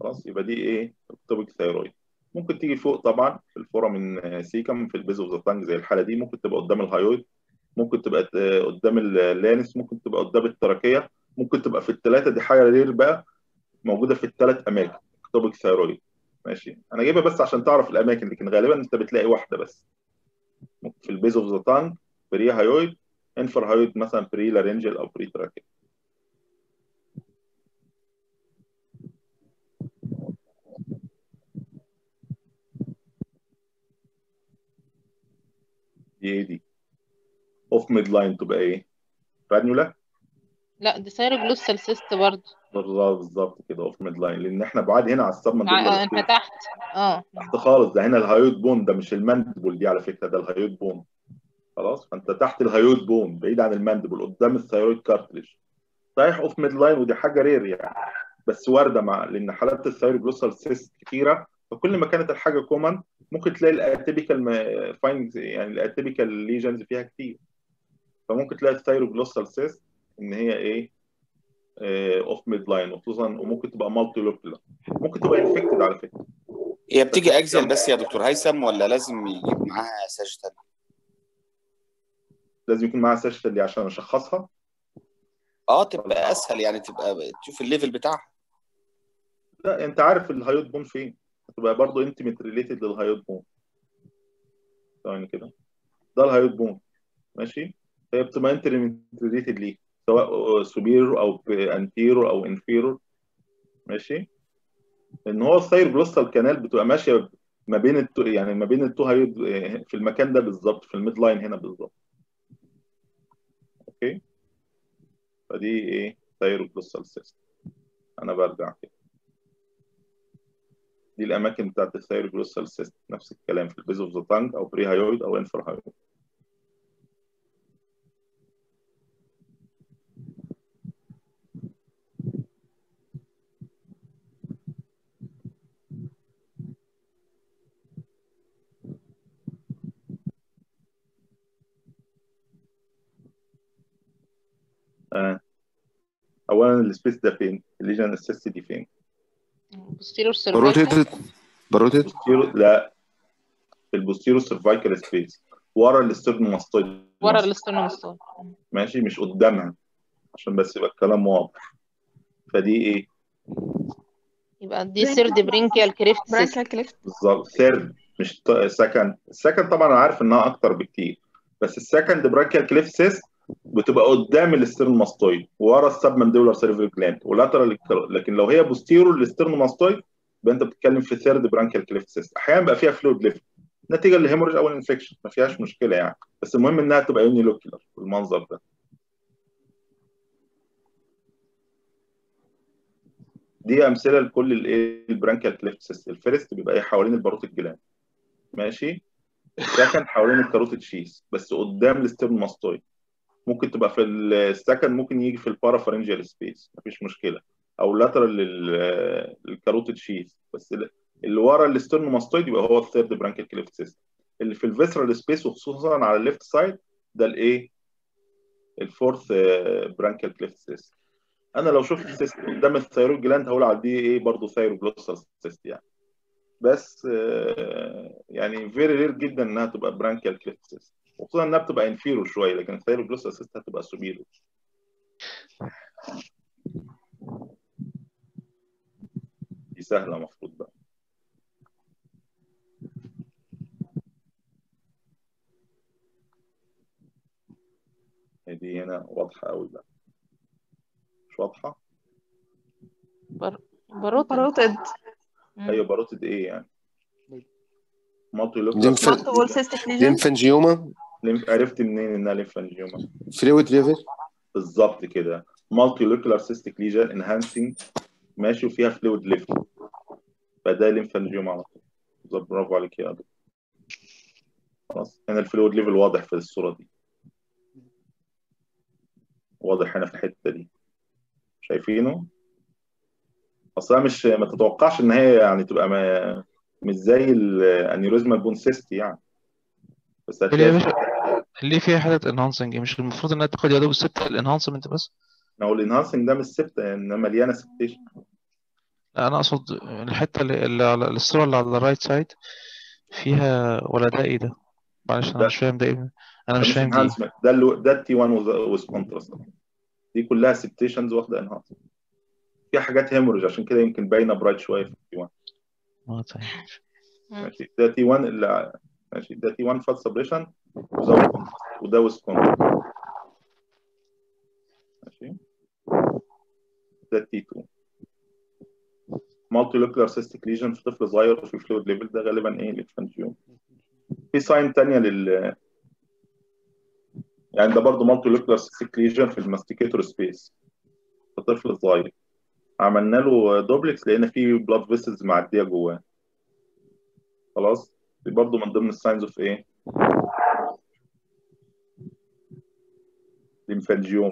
خلاص يبقى دي ايه اكتوبيك ثايرويد ممكن تيجي فوق طبعا في الفورامين سيكم في البيز اوف ذا تانج زي الحاله دي ممكن تبقى قدام الهايويد ممكن تبقى قدام اللانس ممكن تبقى قدام التراكيه ممكن تبقى في الثلاثه دي حاجه رير بقى موجوده في الثلاث اماكن اكتوبيك ثايرويد ماشي انا جايبها بس عشان تعرف الاماكن لكن غالبا انت بتلاقي واحده بس ممكن في البيز اوف ذا تانج بري هايويد انفر هايويد مثلا بري لارنجل او بري تراكيه دي ايه دي اوف ميد لاين تبقى ايه رانيولا لا دي سيروجلوسال سيست برضه بالظبط بالظبط كده اوف ميد لاين لان احنا بعاد هنا على السب ع- انت تحت اه تحت خالص ده هنا الهايوت بون ده مش الماندبل دي على فكره ده الهايوت بون خلاص فانت تحت الهايوت بون بعيد عن الماندبل قدام الثايرويد كارتلج صحيح اوف ميد لاين ودي حاجه رير يعني بس وارده مع لان حالات الثايروجلوسال سيست كتيره فكل ما كانت الحاجه كومن ممكن تلاقي الاتيبيكال فاينز يعني الاتيبيكال ليجنز فيها كتير فممكن تلاقي الثايروجلوسال سيست ان هي ايه اوف ميد لاين وخصوصا وممكن تبقى مالتي لوكيولار ممكن تبقى انفكتد على فكره هي بتيجي اكزيال بس يا دكتور هيثم ولا لازم يجيب معاها ساجيتال لازم يكون معاها سيشن دي عشان اشخصها اه تبقى اسهل يعني تبقى تشوف الليفل بتاعها لا انت عارف الهايوت بون فين هتبقى برضه انتيميت ريليتد للهايوت بون ثواني كده ده الهايوت بون ماشي هي بتبقى انتيميت ريليتد ليه سواء سوبيرور او انتيرور او انفيرور ماشي ان هو الثاير جلوستال كانال بتبقى ماشيه ما بين التو يعني ما بين التو هايوت في المكان ده بالظبط في الميد لاين هنا بالظبط اوكي فدي ايه ثاير جلوستال سيستم انا برجع كده دي الاماكن بتاعت الثاير جلوستال سيستم نفس الكلام في البيز اوف ذا تانج او بري هايويد او انفر هايويد آه. اولا السبيس ده فين الليجن اسيست دي فين بوستيرور سيرفايكال بروتيتد بروتيتد بوستيرو لا في البوستيرو سيرفايكال سبيس ورا الاسترنوماستويد ورا الاسترنوماستويد ماشي مش قدامها عشان بس يبقى الكلام واضح فدي ايه يبقى دي سيرد برينكيال كريفت سيست برانكال كليفت بالظبط ثيرد مش سكند السكند طبعا انا عارف انها اكتر بكتير بس السكند براكيال كليف سيست بتبقى قدام الاسترنوماستويد ورا السبمنديبولار سيرفير جلاند ولاترال لكن لو هي بوستيرور للاسترنوماستويد يبقى انت بتتكلم في ثيرد برانكيال كليف سيست احيانا بقى فيها فلويد ليفت نتيجه للهيموريج او الانفكشن ما فيهاش مشكله يعني بس المهم انها تبقى يوني لوكيولار بالمنظر ده دي امثله لكل الايه البرانكيال كليف سيست الفيرست بيبقى ايه حوالين الباروتيد جلاند ماشي السكند حوالين الكاروتيد شيس بس قدام الاسترنوماستويد ممكن تبقى في السكند ممكن يجي في البارافرنجيال سبيس مفيش مشكله او لاترال للكاروتيد شيس بس اللي ورا الاسترنوماستويد يبقى هو الثيرد برانكيال كليف سيستم اللي في الفيسرال سبيس وخصوصا على الليفت سايد ده الايه الفورث برانكيال كليف سيستم انا لو شفت السيست قدام الثيرويد جلاند هقول على دي ايه برضه ثيروجلوسال سيست يعني بس آه، يعني فيري رير جدا انها تبقى برانكيال كليف سيست وخصوصا انها بتبقى انفيرو شويه لكن الثيروجلوسال سيست هتبقى سوبيرو دي سهله المفروض بقى دي هنا واضحه قوي بقى مش واضحه بر... بروتد باروتد ايوه باروتد ايه يعني مالتي ليمف- مالتيبل لوكال سيستيك ليجن ليمفانجيوما عرفت منين انها ليمفانجيوما فلويد ليفل بالظبط كده مالتي لوكولار سيستيك ليجن انهانسنج ماشي وفيها فلويد ليفل فده ليمفانجيوما على طول بالظبط برافو عليك يا دكتور خلاص هنا الفلويد ليفل واضح في الصوره دي واضح هنا في الحته دي شايفينه اصلا مش ما تتوقعش ان هي يعني تبقى ما مش زي الانيوريزما بون سيست يعني بس اللي هي هتلاقي مش اللي فيها حتة انهانسنج مش المفروض انها تاخد يا دوب الست الانهانسمنت بس هو الانهانسنج ده مش سبت انما مليانه سبتيشن لا انا اقصد الحته اللي, اللي على الصوره اللي على الرايت سايد فيها ولا ده ايه ده معلش انا ده- مش فاهم ده ايه انا ده مش مش فاهم دي ايه انهانسمنت ده اللي ده التي 1 ويز كونتراست دي كلها سبتيشنز واخده انهانسمنت في حاجات هيموريج عشان كده يمكن باينه برايت شويه في التي 1 اه طيب ماشي ده تي 1 اللي ماشي ده تي 1 فات سبريشن وده with contrast، وده ويز كونتراست ماشي ده تي 2 مالتي لوكلر سيستيك ليجن في طفل صغير وفي فلويد ليفل ده غالبا ايه الانفانتيوم في ساين تانية لل يعني ده برضه مالتي لوكلر سيستيك ليجن في الماستيكيتور سبيس في طفل صغير عملنا له دوبلكس لقينا فيه بلاد فيسلز معديه جواه خلاص دي برضه من ضمن الساينز اوف ايه؟ ليمفانجيوم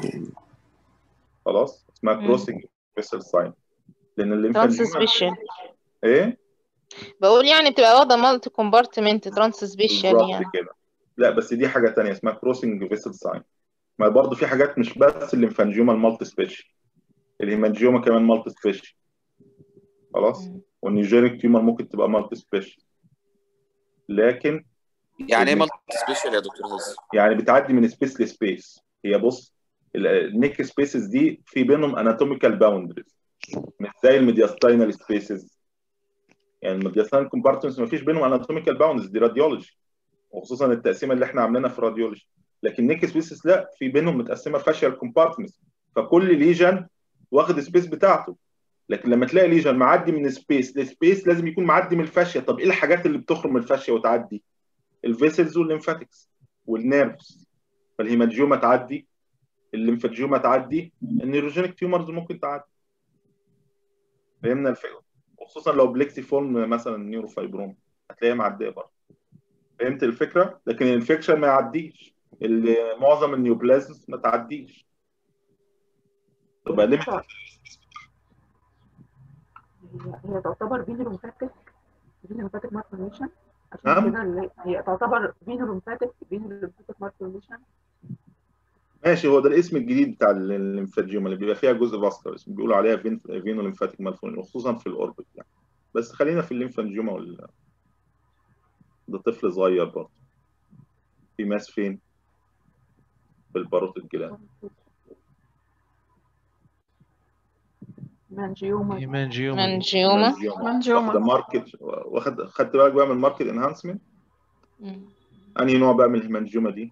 خلاص اسمها مم. كروسنج فيسل ساين لان الليمفانجيوم ترانسسبيشن ايه؟ بقول يعني بتبقى واخدة مالتي كومبارتمنت ترانسسبيشن بالظبط يعني كده لا بس دي حاجه تانية اسمها كروسنج فيسل ساين ما برضه في حاجات مش بس الليمفانجيوما المالتي سبيشال الهيمانجيوما كمان مالتي سبيشال خلاص مم. والنيوجينيك تيومر ممكن تبقى مالتي سبيشال لكن يعني ايه مالتي سبيشال يا دكتور هيثم يعني بتعدي من سبيس لسبيس هي بص النيك سبيسز دي في بينهم اناتوميكال باوندريز مش زي الميدياستاينال سبيسز يعني الميدياستاينال كومبارتمنتس ما فيش بينهم اناتوميكال باوندريز دي راديولوجي وخصوصا التقسيمه اللي احنا عاملينها في راديولوجي لكن نيك سبيسز لا في بينهم متقسمه فاشيال كومبارتمنتس فكل ليجن واخد سبيس بتاعته لكن لما تلاقي ليجن معدي من سبيس لسبيس لازم يكون معدي من الفاشيه طب ايه الحاجات اللي بتخرج من الفاشيه وتعدي الفيسلز والليمفاتكس والنيرفز فالهيماتجيوما تعدي الليمفاتجيوما تعدي النيروجينيك تيومرز ممكن تعدي فهمنا الفكره وخصوصا لو بليكسي فورم مثلا نيوروفايبروم هتلاقيها معديه برضه فهمت الفكره لكن الانفكشن ما يعديش اللي معظم النيوبلازمز ما تعديش تبقى ليميت هي هي تعتبر فينولومفاتيك فينولومفاتيك مالفورميشن نعم. عشان كده اللي- هي تعتبر فينولومفاتيك فينولومفاتيك مالفورميشن ماشي هو ده الاسم الجديد بتاع الليمفاتجيوما اللي بيبقى فيها جزء فاسكولار اسمه بيقولوا عليها فين فينو ليمفاتيك مالفورميشن وخصوصا في الاوربت يعني بس خلينا في الليمفانجيوما وال ده طفل صغير برضه في ماس فين؟ في الباروت الجلاند مانجيوما هيمانجيوما دي. منجيوما منجومة. واخده ماركت واخد خدت بالك بقى من الماركت انهانسمنت مم. انهي نوع بقى من الهيمانجيوما دي؟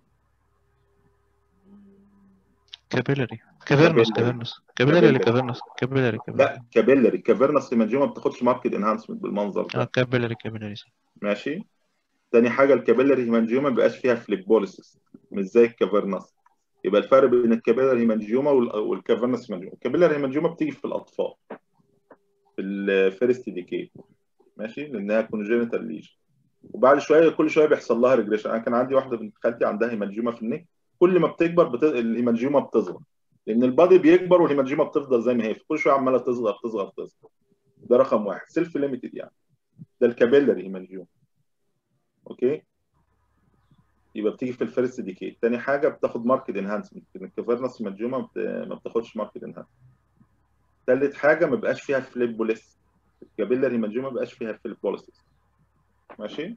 كابيلاري كافيرنوس كابيلاري. كافيرنوس كابيلاري ولا كابيلاري. كافيرنوس كابيلاري كابيلاري لا كابيلاري كافيرنس هيمانجيوما ما بتاخدش ماركت انهانسمنت بالمنظر اه ده كابيلاري كابيلاري صح ماشي تاني حاجه الكابيلاري هيمانجيوما ما بيبقاش فيها فليبوليسيس مش زي الكافيرنس يبقى الفرق بين الكابيلاري هيمانجيوما وال- والكافيرنس هيمانجيوما الكابيلاري هيمانجيوما بتيجي في الاطفال في الفيرست ديكي ماشي لانها كونجينيتال ليجن وبعد شويه كل شويه بيحصل لها ريجريشن انا كان عندي واحده بنت خالتي عندها هيمانجيوما في النك كل ما بتكبر بت... الهيمانجيوما بتصغر لان البادي بيكبر والهيمانجيوما بتفضل زي ما هي كل شويه عماله تصغر تصغر تصغر ده رقم واحد سيلف ليميتد يعني ده الكابيلاري هيمانجيوما اوكي يبقى بتيجي في الفيرست ديكي تاني حاجه بتاخد ماركت انهانسمنت الكافيرنس هيمانجيوما ما بت- ما بتاخدش ماركت انهانسمنت تالت حاجه ما بقاش فيها فليبوليس الكابيلاري هيمانجيوما ما بقاش فيها فليبوليسيس ماشي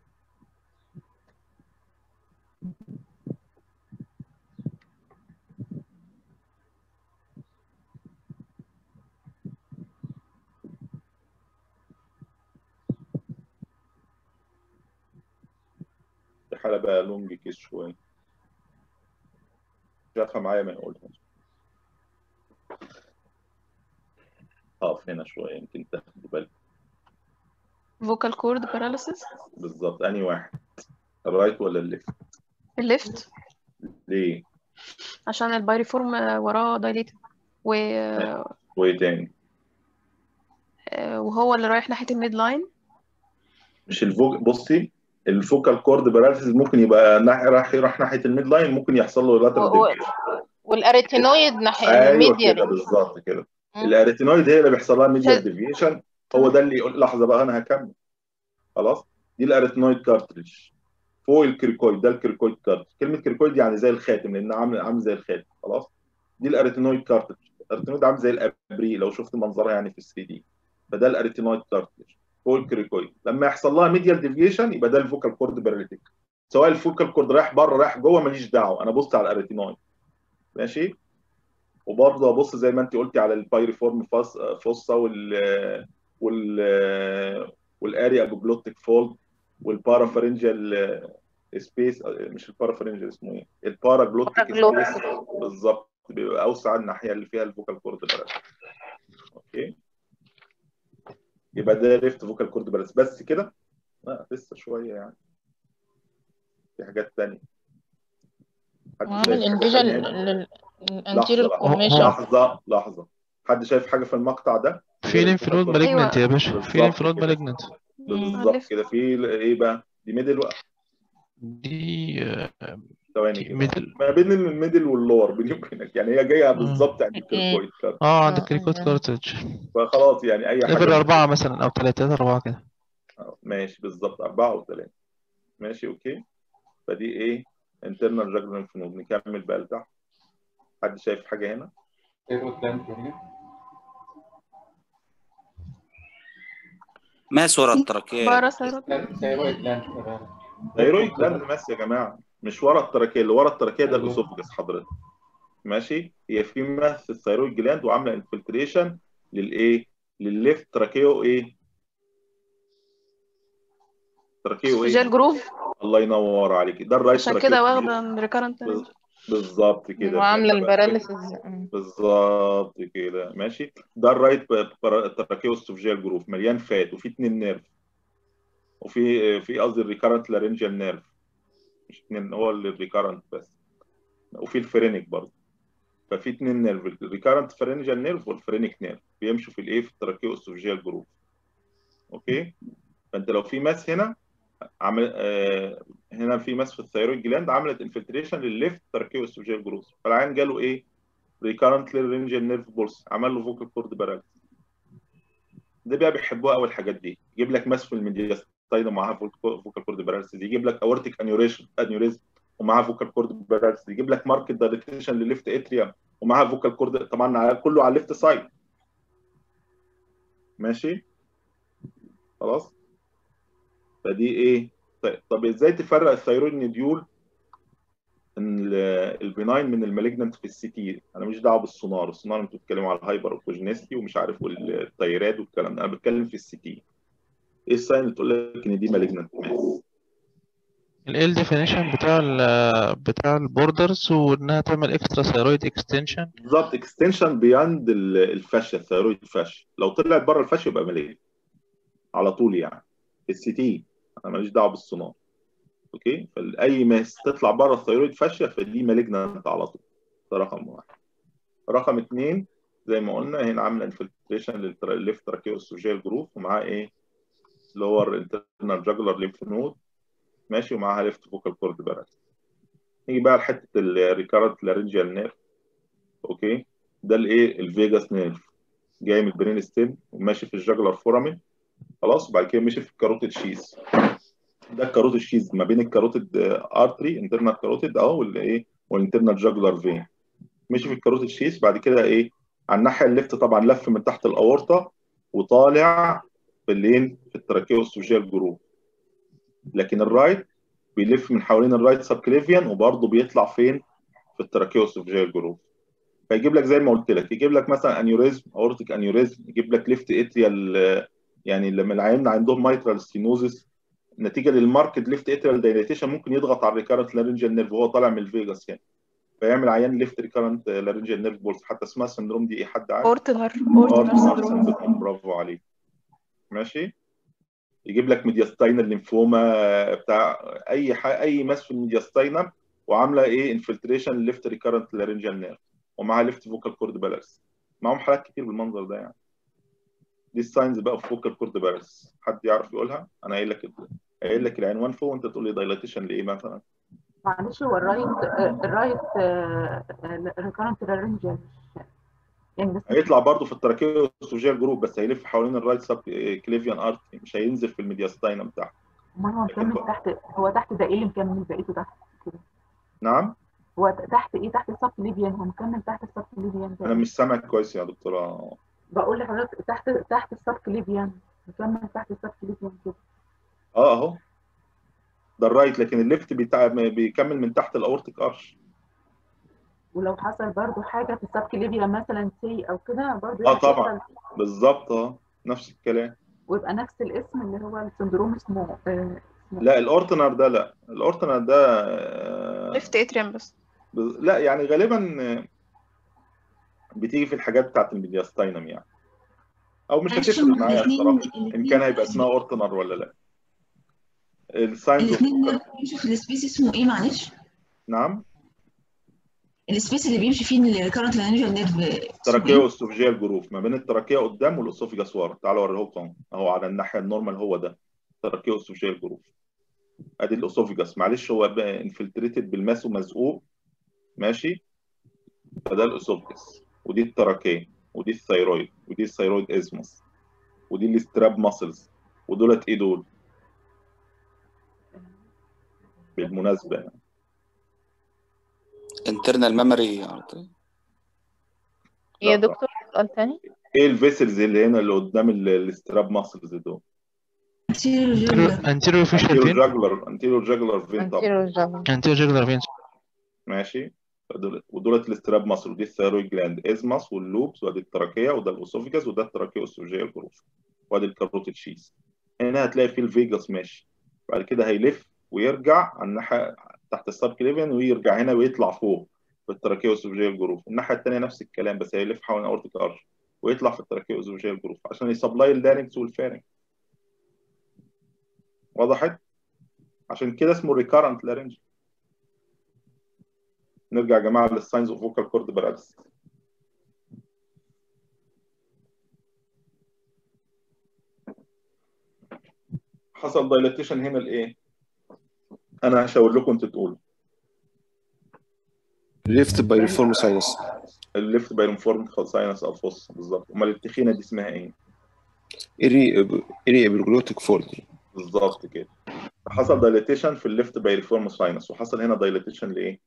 دي حالة بقى لونج كيس شوية شافها معايا ما نقولهاش اقف هنا شوية يمكن تاخدوا بالك vocal cord paralysis بالظبط أنهي واحد الرايت ولا الليفت الليفت ليه عشان البايريفورم وراه دايليتد و... وايه تاني وهو اللي رايح ناحية الميد لاين مش الفوك بصي الفوكال كورد باراليسيس ممكن يبقى ناح... راح راح ناحية الميد لاين ممكن يحصل له و- لاترال و- ديفيشن والاريتينويد ناحية ايوه كده الميديال بالظبط كده مم. الاريتينويد هي اللي بيحصل لها ميديال ف- ديفيشن هو ده اللي يقول لحظه بقى انا هكمل خلاص دي الاريتينويد كارتريج فوق الكريكويد ده الكريكويد كارتريج كلمه كريكويد يعني زي الخاتم لان عامل عامل زي الخاتم خلاص دي الاريتينويد كارتريج الاريتينويد عامل زي الابري لو شفت منظرها يعني في 3 دي فده الاريتينويد كارتلج فوق الكريكويد لما يحصل لها ميديال ديفيشن يبقى ده الفوكال كورد باراليتيك سواء الفوكال كورد رايح بره رايح جوه ماليش دعوه انا بص على الاريتينويد ماشي وبرضه ابص زي ما انت قلتي على البايريفورم فاس فوسا وال وال والاريا ابوجلوتيك فولد والبارافرنجال سبيس مش البارافرنجال اسمه ايه؟ الباراجلوتيك Paraglottic. سبيس بالظبط بيبقى اوسع الناحيه اللي فيها الفوكال كورد باراليس اوكي يبقى ده ليفت فوكال كورد باراليس بس كده؟ لا لسه شويه يعني في حاجات تانية حد وعامل شايف حاجة انفيجن تانية هنا؟ للانتيريور لحظة كورنيشن لحظة لحظة حد شايف حاجة في المقطع ده؟ في لينف نود مالجننت يا باشا في بالظبط لينف نود كده. مالجننت بالظبط لف. كده في ايه بقى؟ دي ميدل بقى دي آه، ثواني كده ميدل ما بين الميدل واللور بيني وبينك يعني هي جايه بالظبط عند الكيركويد كارت اه عندك آه، كريكوت آه. كارتج فخلاص يعني اي ليفل حاجه أربعة مثلا أو ثلاثة أربعة كده آه، ماشي بالظبط أربعة وثلاثة ماشي أوكي فدي إيه؟ انترنال جاجلر فنود نكمل بقى لتحت حد شايف حاجة هنا؟ ماس ورا التراكية باراسيروت ثايرويد جلاند ماس يا جماعه مش ورا التراكيه اللي ورا التراكيه ده الاسوفجس حضرتك ماشي هي في ماس في الثايرويد جلاند وعامله انفلتريشن للايه للليفت تراكيو ايه تراكيو جال ايه جروف الله ينور عليك ده الرايت عشان تراكيو كده واخدة ريكارنت بز- بالظبط كده وعامله فإحنا بقى- الباراليسيس بالظبط كده ماشي ده الرايت تراكيوستوفجيال جروف مليان فات وفي اتنين نيرف وفي في قصدي الريكارنت لارنجيال نيرف مش اتنين هو اللي الريكارنت بس وفي الفرينك برضه ففي اتنين نيرف الريكارنت فرينجيال نيرف والفرينك نيرف بيمشوا في الايه في التراكيوستوفجيال جروف اوكي فانت لو في ماس هنا عمل آه هنا في ماس في الثيرويد جلاند عملت انفلتريشن للليفت تراكيوستوفجيال جروف فالعيان جاله ايه ريكارنت للرينجيال نيرف بولس عمل له فوكال كورد باراليس ده بقى بيحبوها قوي الحاجات دي يجيب لك ماس في الميدياستاينم ومعاها فوكال كورد باراليس يجيب لك اورتيك انيوريشن انيوريزم ومعاها فوكال كورد باراليس يجيب لك ماركت دايليتيشن للليفت اتريوم ومعاها فوكال كورد طبعا على كله على الليفت سايد ماشي خلاص فدي ايه طيب طب ازاي تفرق الثيرويد نديول ال- البناين من المالجنت في السي تي انا مش دعوه بالسونار السونار انتوا بتتكلموا على الهايبر اوكوجينيستي ومش عارف والتيراد والكلام ده انا بتكلم في السي تي ايه الساين اللي تقول لك ان دي مالجنت ماس ال ديفينيشن بتاع ال بتاع البوردرز وإنها تعمل اكسترا ثيرويد اكستنشن بالظبط اكستنشن بياند الفاشيا الثيرويد فاشيا لو طلعت بره الفاشيا يبقى مالجنت على طول يعني السي تي انا ماليش دعوه بالسونار اوكي فاي ماس تطلع بره الثيرويد فاشيا فدي مالجنت على طول ده رقم واحد رقم اثنين زي ما قلنا هنا عامله انفلتريشن للليفت تراكيوستوجيال جروف ومعاه ايه لور انترنال جاجولار ليمف نود ماشي ومعاها ليفت فوكال كورد باراليس نيجي بقى لحته الريكارنت لارنجيال نيرف اوكي ده الايه الفيجاس نيرف جاي من البرين ستيم وماشي في الجاجولار فورامين خلاص وبعد كده مشي في الكاروتيد شيز ده الكاروتيد شيز ما بين الكاروتيد ارتري انترنال كاروتيد اه ولا ايه والانترنال جاجولار فين مشي في الكاروتيد شيز بعد كده ايه على الناحيه الليفت طبعا لف من تحت الاورطه وطالع في اللين في التراكيوستوجيال جروب لكن الرايت بيلف من حوالين الرايت سبكليفيان وبرضه بيطلع فين في التراكيوستوجيال جروب فيجيب لك زي ما قلت لك يجيب لك مثلا انيوريزم اورتيك انيوريزم يجيب لك ليفت اتريال يعني لما العيان عندهم مايترال ستينوزس نتيجه للماركت ليفت اتريال دايليتيشن ممكن يضغط على الريكارنت لارنجيال نيرف وهو طالع من الفيجاس هنا فيعمل عيان ليفت ريكارنت لارنجيال نيرف بولس حتى اسمها السندروم دي ايه حد عارف؟ اورتنر اورتنر اورتنر سندروم سندروم برافو عليك ماشي يجيب لك ميدياستاينال ليمفوما بتاع اي ح... اي ماس في الميدياستاينم وعامله ايه انفلتريشن ليفت ريكارنت لارنجيال نيرف ومعاها ليفت فوكال كورد بالانس معاهم حالات كتير بالمنظر ده يعني دي الساينز بقى في فوكال كورد بالانس حد يعرف يقولها انا قايل لك قايل لك العنوان فوق وانت تقول لي دايلاتيشن لايه مثلا معلش هو الرايت الرايت ريكارنت لارنجيال يعني بس هيطلع برضه في التراكيوستوجيال جروب بس هيلف حوالين الرايت سب كليفيان ارتري مش هينزل في الميدياستاينم تحت امال هو مكمل تحت هو تحت ده ايه اللي مكمل بقيته تحت كده نعم هو تحت ايه تحت السب ليبيان هو مكمل تحت السب ليبيان انا مش سامعك كويس يا دكتوره بقول لحضرتك تحت تحت السب ليبيان مكمل تحت السب ليبيان كده اه اهو ده الرايت لكن الليفت بتاع بيكمل من تحت الاورتيك ارش ولو حصل برضو حاجه في السب ليبيان مثلا سي او كده برضو اه يبقى طبعا يحصل- بالظبط اه نفس الكلام ويبقى نفس الاسم اللي هو السندروم اسمه آه، اسمه لا الاورتنر ده لا الاورتنر ده آه، ليفت اتريم بس ب- لا يعني غالبا آه، بتيجي في الحاجات بتاعت الميدياستاينم يعني او مش معلش هتفرق هما معايا الاثنين الصراحه ان كان هيبقى اسمها اورتنر ولا لا الساينز اوف الاثنين اللي بيمشوا في السبيس اسمه ايه معلش؟ نعم السبيس اللي بيمشي فيه الكرنت لانجل نيرف التراكيه والاسوفجيال جروف ما بين التراكيه قدام والاسوفجاس ورا تعالوا اوريهولكم اهو على الناحيه النورمال هو ده التراكيه والاسوفجيال جروف ادي الاسوفجاس معلش هو انفلتريتد بالماس ومزقوق ماشي فده الاسوفجاس ودي التراكيه ودي الثيرويد ودي الثيرويد ازمس ودي الاستراب ماسلز ودولت ايه دول بالمناسبه يعني. internal memory يا لا، دكتور سؤال تاني ايه الفيسلز اللي هنا اللي قدام ال- الاستراب ماسلز دول anterior facial انتيرو vein جاجلر انتيرو جاجلر فين طبعا anterior جابر anterior jugular vein ماشي دول- ودولت الاستراب ماسل ودي الثيرويد جلاند ازمس واللوبس وادي التراكيه وده الاسوفيجاس وده التراكيه اسوفيجيال جروف وادي الكاروتيد شيس هنا هتلاقي فيه الفيجاس ماشي بعد كده هيلف ويرجع على الناحيه تحت السب كليفيان ويرجع هنا ويطلع فوق في التراكيه اسوفيجيال جروف الناحيه الثانيه نفس الكلام بس هيلف حوالين اورتيك ارش ويطلع في التراكيه اسوفيجيال جروف عشان يسبلاي اللارنكس والفارنكس وضحت عشان كده اسمه ريكارنت لارنج نرجع يا جماعه للساينز اوف فوكال كورد باراليس حصل دايلاتيشن هنا لايه؟ انا هشاور لكم انتوا تقولوا ليفت بايرفورم ساينس الليفت بايرنفورم ساينس الفوس بالظبط امال التخينه دي اسمها ايه؟ اري اري ابرجلوتيك فولد بالظبط كده حصل دايلاتيشن في الليفت بايرفورم ساينس وحصل هنا دايلاتيشن لايه؟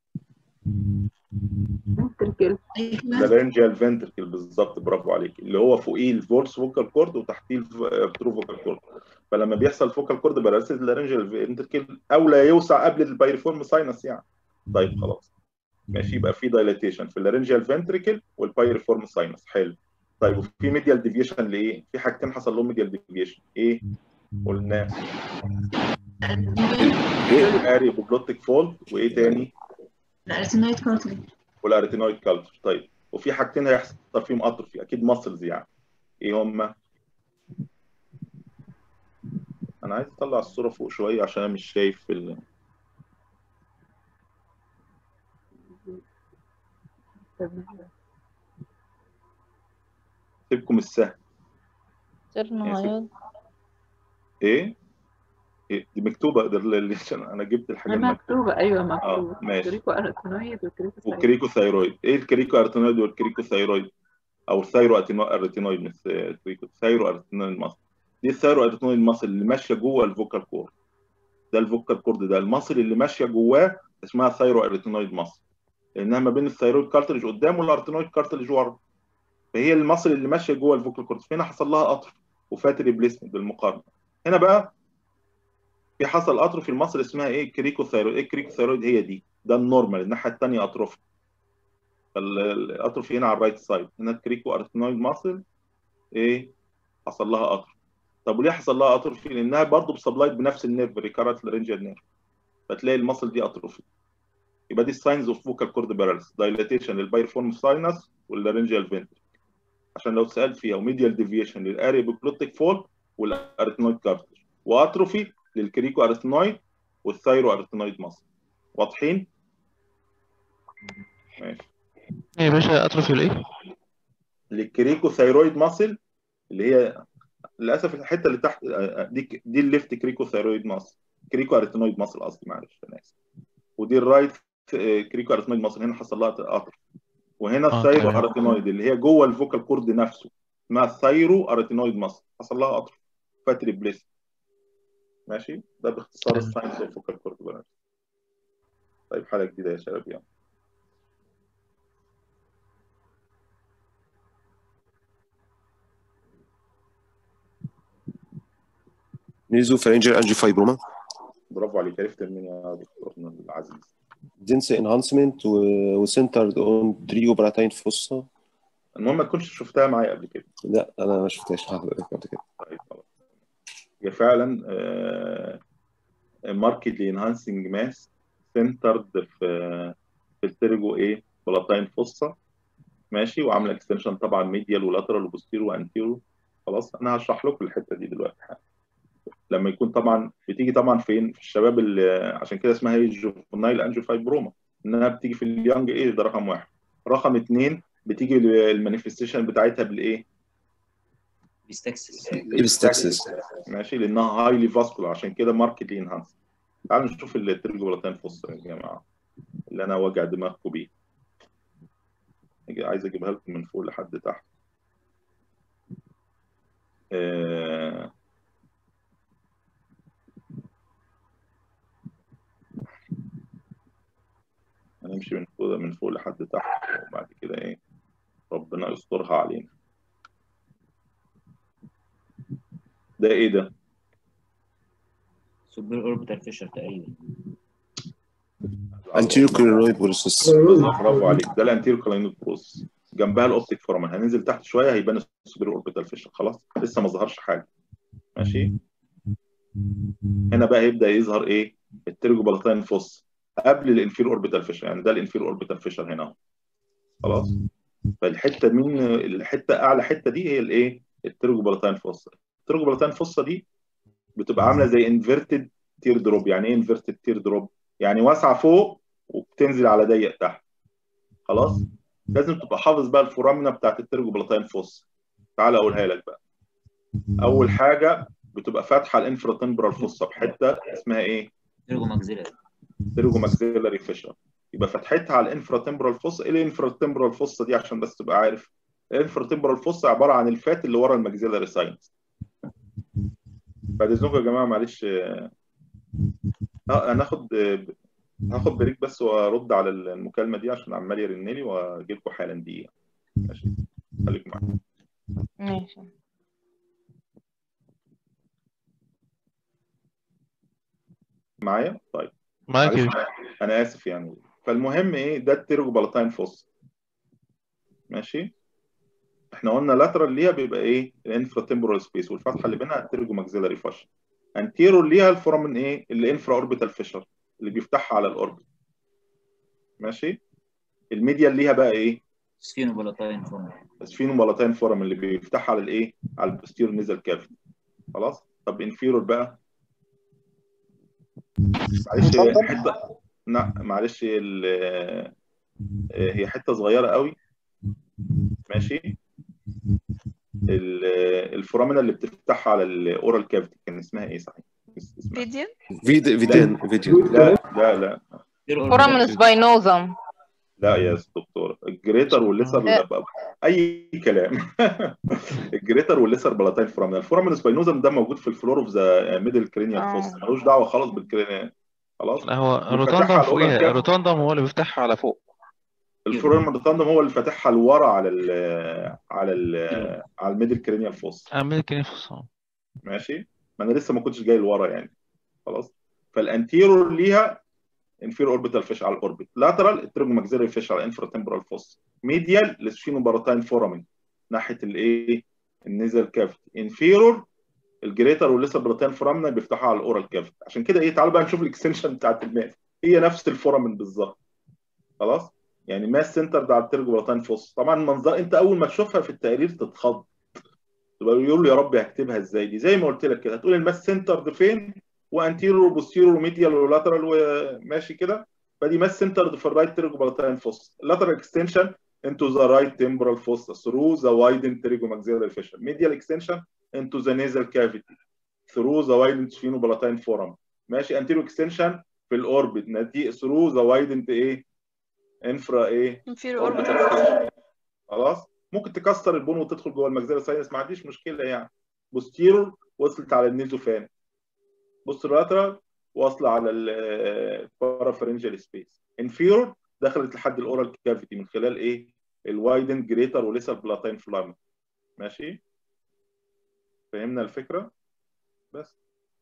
ventricle لارنجيال فنتركل بالظبط برافو عليك اللي هو فوقيه الفولس فوكال كورد وتحتيه الترو فوكال كورد فلما بيحصل فوكال كورد باراليسيس اللارنجيال فنتركل او لا يوسع قبل البايرفورم ساينس يعني طيب خلاص ماشي يبقى في دايلاتيشن في اللارنجيال فنتركل والبايرفورم ساينس حلو طيب وفي ميديال ديفيشن لايه؟ في حاجتين حصل لهم ميديال ديفيشن ايه؟ قلنا ايه اري بوبلوتيك فولد وايه تاني؟ الارتينويد كارتليج والاريتينويد كالتشر طيب وفي حاجتين هيحصل فيهم اتروفي اكيد ماسلز يعني ايه هما انا عايز اطلع الصوره فوق شويه عشان انا مش شايف في ال... سيبكم السهل سيرنوهايد ايه إيه؟ دي مكتوبه ده اللي عشان انا جبت الحاجه المكتوبه مكتوبة أيوة مكتوبة ماشي. كريكو أرتينويد وكريكو ثايرويد. والكريكو ثايرويد ايه الكريكو ارتينويد والكريكو ثايرويد او الثايرو ارتينويد مش كريكو ثايرو ارتينويد ماسل دي الثايرو ارتينويد ماسل اللي ماشيه جوه الفوكال كورد ده الفوكال كورد ده الماسل اللي ماشيه جواه اسمها ثايرو ارتينويد ماسل لانها ما بين الثايرويد كارتلج قدام والارتينويد كارتلج ورا فهي الماسل اللي ماشيه جوه الفوكال كورد هنا حصل لها قطر وفات ريبليسمنت بالمقارنه هنا بقى في حصل قطر في المصل اسمها ايه كريكو ثايرويد ايه كريكو ثايرويد هي دي ده النورمال الناحيه الثانيه اطرف الاطرف هنا على الرايت سايد هنا الكريكو ارتينويد ماسل ايه حصل لها قطر طب وليه حصل لها اتروفي لانها برضه بسبلايد بنفس النيرف ريكارنت لارنجيال نيرف فتلاقي المصل دي اتروفي يبقى دي الساينز اوف فوكال كورد باراليس دايلاتيشن للبايرفورم ساينس واللارنجيال فينتر عشان لو سالت فيها وميديال ديفيشن للاري بيبلوتيك فول والارتينويد كارتج واتروفي للكريكو ارتينويد والثايرو ارتينويد مصل واضحين؟ ماشي ايه يا باشا اتروفي الايه؟ للكريكو ثايرويد ماسل اللي هي للاسف الحته اللي تحت دي دي الليفت كريكو ثايرويد ماسل كريكو ارتينويد ماسل قصدي معلش انا اسف ودي الرايت كريكو ارتينويد ماسل هنا حصل لها قطر وهنا آه، الثايرو تمام. ارتينويد اللي هي جوه الفوكال كورد نفسه اسمها الثايرو ارتينويد ماسل حصل لها قطر فاتري بليس ماشي ده باختصار تمام. الساينس اوف فوكال كورد طيب حاجه جديده يا شباب يعني نيزو فارنجال انجي فايبروما برافو عليك عرفت منين يا دكتورنا العزيز دنس انهانسمنت وسنترد اون تريو براتين فوسا المهم ما تكونش شفتها معايا قبل كده لا انا ما شفتهاش حضرتك قبل كده طيب خلاص هي فعلا ماركتلي انهانسنج ماس سنترد في في الترجو ايه بلاتاين فوسا ماشي وعامله اكستنشن طبعا ميديال ولاترال وبوستيرو وانتيرو خلاص انا هشرح لكم الحته دي دلوقتي حالا لما يكون طبعا بتيجي طبعا فين في الشباب اللي عشان كده اسمها هي جوفنايل انجو فايبروما انها بتيجي في اليونج ايج ده رقم واحد رقم اثنين بتيجي المانيفستيشن بتاعتها بالايه؟ بيستكسس ايبستكسس ماشي لانها هايلي فاسكولار عشان كده ماركتلي انهانس تعالوا نشوف الترجولاتين فوس يا جماعه اللي انا واجع دماغكم بيه عايز اجيبها لكم من فوق لحد تحت آه... هنمشي من فوق من فوق لحد تحت وبعد كده ايه ربنا يسترها علينا ده ايه ده؟ سوبر اوربيتال فيشر تقريبا انتيريو كلينويد بروسيس برافو عليك ده الانتيريو كلاينوت بروس جنبها الاوبتيك فورمن هننزل تحت شويه هيبان السوبر اوربيتال فيشر خلاص لسه ما ظهرش حاجه ماشي هنا بقى هيبدا يظهر ايه الترجو بلاتين فوس قبل الانفير اوربيتال فيشر يعني ده الانفير اوربيتال فيشر هنا خلاص فالحته من الحته اعلى حته دي هي الايه الترجو بلاتين فوس الترجو بلاتين فوسا دي بتبقى عامله زي انفيرتد تير دروب يعني ايه انفيرتد تير دروب يعني واسعه فوق وبتنزل على ضيق تحت خلاص لازم تبقى حافظ بقى الفورامنا بتاعت الترجو بلاتين فوس تعال اقولها لك بقى اول حاجه بتبقى فاتحه الانفرا تمبرال فوسا بحته اسمها ايه تيرجو ماكسيلاري تيرجو ماكسيلاري فيشر يبقى فتحتها على الانفرا تمبرال فوسا ايه الانفرا تمبرال فوسا دي عشان بس تبقى عارف الانفرا تمبرال فوسا عباره عن الفات اللي ورا الماكسيلاري ساينس بعد اذنكم يا جماعه معلش هناخد هاخد بريك بس وارد على المكالمه دي عشان عمال يرن لي واجي لكم حالا دقيقه ماشي خليكم معايا ماشي معايا طيب معاك يا معلش انا اسف يعني فالمهم ايه ده التيرجو بلاتين فوس ماشي احنا قلنا لاترال ليها بيبقى ايه الانفرا تمبورال سبيس والفتحه اللي بينها التيرجو ماكسيلاري فاشر انتيرور ليها الفورامين ايه الانفرا اوربيتال فيشر اللي بيفتحها على الاوربت ماشي الميديال ليها بقى ايه سفينو بلاتاين فورم اسفينو بلاتين فورم اللي بيفتحها على الايه على البوستير نيزل كافيتي خلاص طب انفيرور بقى معلش هي حته لا معلش هي ال- هي حته صغيره قوي ماشي ال- الفورامينا اللي بتفتحها على الاورال كافيتي كان اسمها ايه صحيح اس- اسمها فيديو فيد فيدان فيديو لا لا لا فورامين سباينوزم لا يا دكتور الجريتر والليسر لا. لا. اي كلام الجريتر والليسر بلاتين فورامين الفورامين سباينوزم ده موجود في الفلور اوف ذا ميدل كرينيال آه. فوس ملوش دعوه خالص بالكرينيال خلاص لا هو بيفتحها روتاندم على الأورال فوقيها كافيتي. روتاندم هو اللي بيفتحها على فوق الفورامين روتاندم هو اللي فاتحها لورا على ال على ال على الميدل كرينيال فوس امريكان نفسه ماشي ما انا لسه ما كنتش جاي لورا يعني خلاص فالانتيرور ليها انفير اوربيتال فيش على الاوربت لاترال الترجو ماكسيلري فيش على الانفرا تمبرال فوس ميديال لسفينو باراتاين فورامين ناحيه الايه النيزل كافيتي انفيرور الجريتر والليسر براتين فورامنا بيفتحوا على الاورال كافيتي عشان كده ايه تعالوا بقى نشوف الاكستنشن بتاعت الماس هي نفس الفورامين بالظبط خلاص يعني ماس سنتر ده على الترجو براتين فوس طبعا المنظر انت اول ما تشوفها في التقرير تتخض تبقى يقول له يا رب هكتبها ازاي دي زي ما قلت لك كده هتقول الماس سنتر ده فين وانتيرور وبوستيرور وميديال ولاترال وماشي كده فدي ماس سنتر في الرايت تريجو بلاتين فوس lateral extension into the right temporal fossa through the widened pterygomaxillary fissure medial extension into the nasal cavity through the widened sphenopalatine forum ماشي anterior extension في الاوربت نتيجه through the widened ايه انفرا ايه inferior orbital خلاص ممكن تكسر البون وتدخل جوه المجزره ساينس ما عنديش مشكله يعني بوستيرور وصلت على النيزوفان بوستراترال واصله على البارافرنجال سبيس انفيرور دخلت لحد الاورال كافيتي من خلال ايه الوايدن جريتر وليسر بلاتين فلامن ماشي فهمنا الفكره بس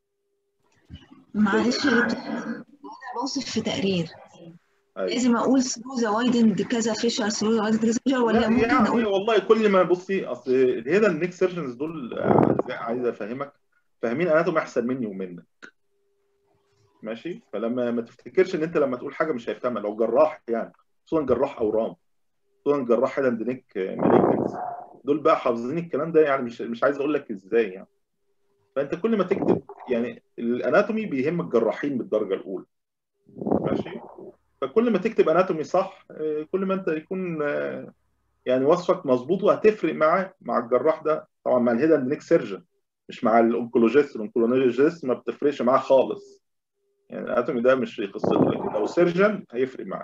معلش يا دكتور انا بوصف في تقرير أيوة. لازم اقول ثرو ذا وايدند كذا فيشر ثرو ذا وايدند كذا فيشر ولا لا ممكن يعني اقول والله كل ما بصي اصل الهيدا النيك سيرجنز دول آه، عايز افهمك فاهمين اناتوم احسن مني ومنك ماشي فلما ما تفتكرش ان انت لما تقول حاجه مش هيفهمها لو جراح يعني خصوصا جراح اورام خصوصا جراح هيدا اند نيك مالجنس دول بقى حافظين الكلام ده يعني مش مش عايز اقول لك ازاي يعني فانت كل ما تكتب يعني الاناتومي بيهم الجراحين بالدرجه الاولى ماشي فكل ما تكتب اناتومي صح آه، كل ما انت يكون آه، يعني وصفك مظبوط وهتفرق معاه مع الجراح ده طبعا مع الهيد اند نيك سيرجن مش مع الانكولوجيست الانكولوجيست ما بتفرقش معاه خالص يعني الاناتومي ده مش قصته لكن لو سيرجن هيفرق معاه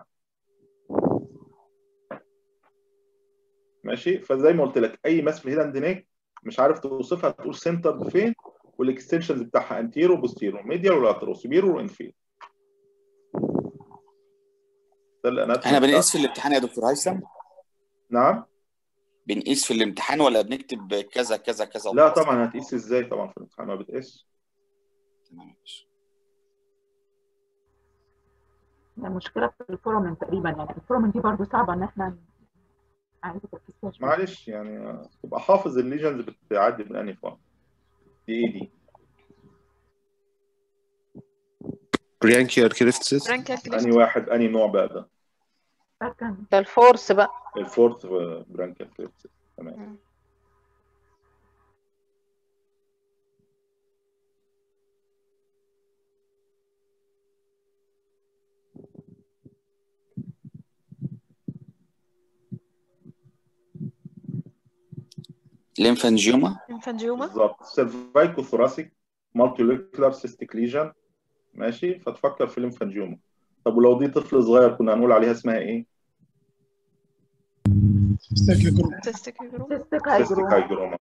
ماشي فزي ما قلت لك اي ماس في الهيد اند نيك مش عارف توصفها تقول سنتر فين والاكستنشنز بتاعها انتيرو بوستيرو ميديال ولاترو سوبيرو وانفيرو ده الاناتومي احنا بتاع- بنقيس في الامتحان يا دكتور هيثم نعم بنقيس في الامتحان ولا بنكتب كذا كذا كذا لا وخلاص؟ طبعا هتقيس ازاي طبعا في الامتحان ما بتقيس تمام يا باشا. المشكله في الفورمن تقريبا يعني الفورمن دي برضو صعبه ان احنا عايزه تركيز فيها شوية. معلش يعني تبقى حافظ الليجنز بتعدي من انهي فورم دي ايه دي برانكيال كريفتسس برانكيال انهي كليفت واحد انهي نوع بقى ده سكن ده الفورس بقى الفورث برانكيال كريبس تمام مم. ليمفانجيوما انفانجيوما بالظبط سيرفايكو ثوراسيك مالتيوليكولار سيستيك ليجن ماشي فتفكر في الليمفانجيوما طب ولو دي طفل صغير كنا هنقول عليها اسمها ايه؟ تستيك جروب سيستيك سيستيك هايجروما هايجروما